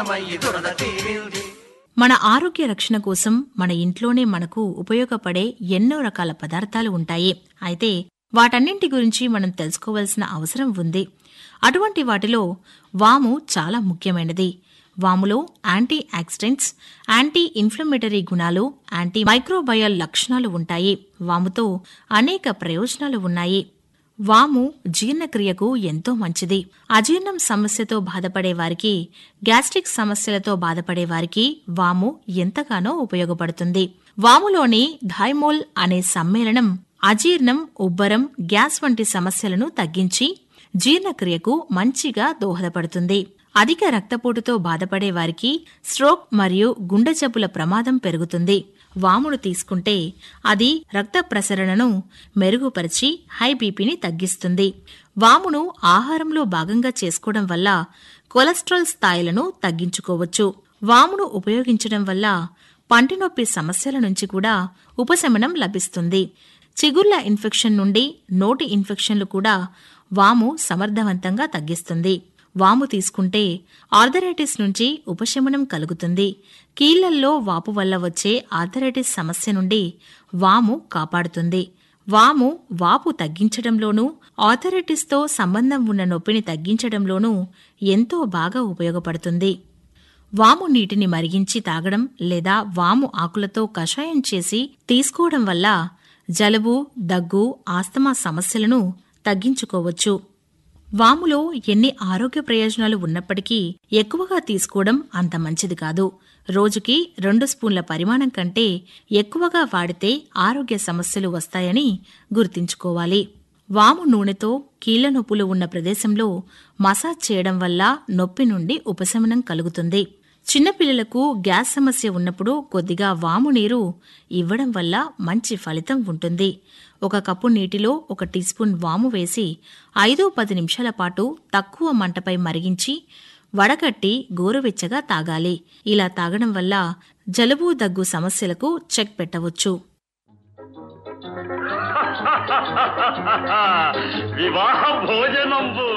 మన ఆరోగ్య రక్షణ కోసం మన ఇంట్లోనే మనకు ఉపయోగపడే ఎన్నో రకాల పదార్థాలు ఉంటాయి అయితే వాటన్నింటి గురించి మనం తెలుసుకోవాల్సిన అవసరం ఉంది అటువంటి వాటిలో వాము చాలా ముఖ్యమైనది వాములో యాంటీ ఆక్సిడెంట్స్ యాంటీ ఇన్ఫ్లమేటరీ గుణాలు యాంటీ మైక్రోబయల్ లక్షణాలు ఉంటాయి వాముతో అనేక ప్రయోజనాలు ఉన్నాయి వాము జీర్ణక్రియకు ఎంతో మంచిది అజీర్ణం సమస్యతో బాధపడే వారికి గ్యాస్ట్రిక్ సమస్యలతో బాధపడే వారికి వాము ఎంతగానో ఉపయోగపడుతుంది వాములోని థైమోల్ అనే సమ్మేళనం అజీర్ణం ఉబ్బరం గ్యాస్ వంటి సమస్యలను తగ్గించి జీర్ణక్రియకు మంచిగా దోహదపడుతుంది అధిక రక్తపోటుతో బాధపడే వారికి స్ట్రోక్ మరియు గుండె జబ్బుల ప్రమాదం పెరుగుతుంది వామును తీసుకుంటే అది రక్త ప్రసరణను మెరుగుపరిచి హై బీపీని తగ్గిస్తుంది వామును ఆహారంలో భాగంగా చేసుకోవడం వల్ల కొలెస్ట్రాల్ స్థాయిలను తగ్గించుకోవచ్చు వామును ఉపయోగించడం వల్ల పంటినొప్పి సమస్యల నుంచి కూడా ఉపశమనం లభిస్తుంది చిగుళ్ల ఇన్ఫెక్షన్ నుండి నోటి ఇన్ఫెక్షన్లు కూడా వాము సమర్థవంతంగా తగ్గిస్తుంది వాము తీసుకుంటే ఆర్థరైటిస్ నుంచి ఉపశమనం కలుగుతుంది కీళ్లల్లో వాపు వల్ల వచ్చే ఆర్థరైటిస్ సమస్య నుండి వాము కాపాడుతుంది వాము వాపు తగ్గించడంలోనూ ఆర్థరైటిస్తో సంబంధం ఉన్న నొప్పిని తగ్గించడంలోనూ ఎంతో బాగా ఉపయోగపడుతుంది వాము నీటిని మరిగించి తాగడం లేదా వాము ఆకులతో కషాయం చేసి తీసుకోవడం వల్ల జలుబు దగ్గు ఆస్తమా సమస్యలను తగ్గించుకోవచ్చు వాములో ఎన్ని ఆరోగ్య ప్రయోజనాలు ఉన్నప్పటికీ ఎక్కువగా తీసుకోవడం అంత మంచిది కాదు రోజుకి రెండు స్పూన్ల పరిమాణం కంటే ఎక్కువగా వాడితే ఆరోగ్య సమస్యలు వస్తాయని గుర్తుంచుకోవాలి వాము నూనెతో కీళ్ల నొప్పులు ఉన్న ప్రదేశంలో మసాజ్ చేయడం వల్ల నొప్పి నుండి ఉపశమనం కలుగుతుంది చిన్నపిల్లలకు గ్యాస్ సమస్య ఉన్నప్పుడు కొద్దిగా వాము నీరు ఇవ్వడం వల్ల మంచి ఫలితం ఉంటుంది ఒక కప్పు నీటిలో ఒక టీ స్పూన్ వాము వేసి ఐదు పది నిమిషాల పాటు తక్కువ మంటపై మరిగించి వడగట్టి గోరువెచ్చగా తాగాలి ఇలా తాగడం వల్ల జలుబు దగ్గు సమస్యలకు చెక్ పెట్టవచ్చు వివాహ భోజనంబు